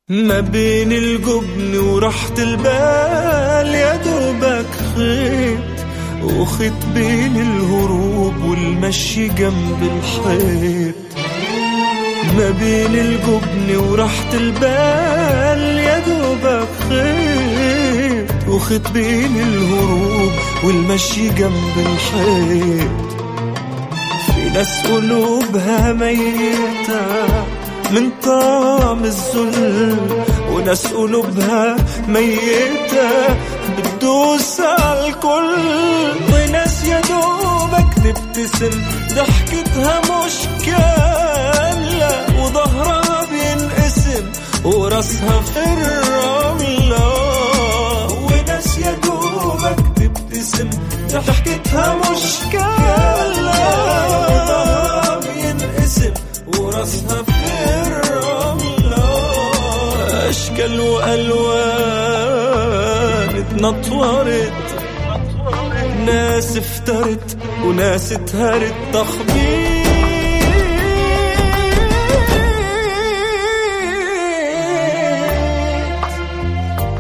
ما بين الجبن وراحة البال يا دوبك خيط وخيط بين الهروب والمشي جنب الحيط ما بين الجبن وراحة البال يا دوبك خيط وخيط بين الهروب والمشي جنب الحيط في ناس قلوبها ميتة من طعم الذل وناس قلوبها ميتة بتدوس على الكل وناس يا دوبك تبتسم ضحكتها مش كاملة وظهرها بينقسم وراسها في الرملة وناس يا دوبك تبتسم ضحكتها مش كاملة وظهرها بينقسم وراسها في الرملة أشكال وألوان اتنطورت ناس افترت وناس اتهرت تخبيط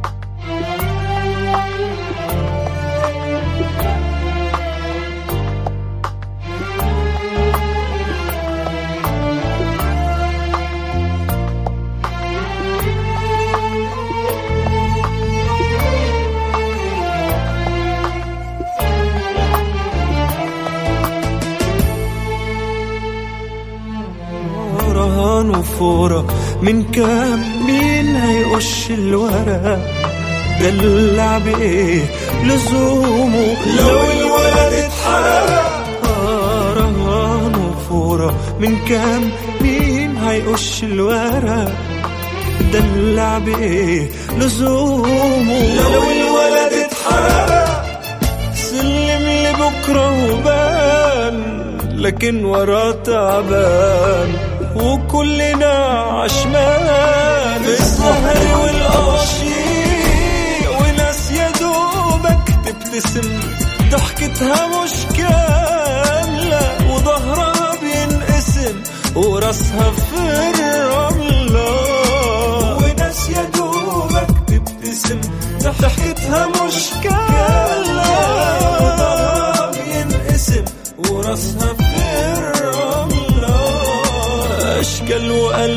رهان وفورة من كام مين هيقش الورق دلع بإيه لزومه لو الولد اتحرق آه رهان وفورة من كام مين هيقش الورق دلع بإيه لزومه لو الولد اتحرق سلم لبكرة وبان لكن وراه تعبان وكلنا عشمان السهر والقشيق وناس يا دوبك تبتسم ضحكتها مش كاملة وظهرها بينقسم وراسها في الرملة وناس يا دوبك تبتسم ضحكتها مش كاملة وظهرها بينقسم وراسها في الرملة أشكال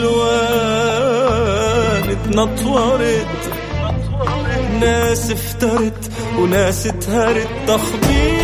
وألوان اتنطورت ناس افترت وناس اتهرت تخبيط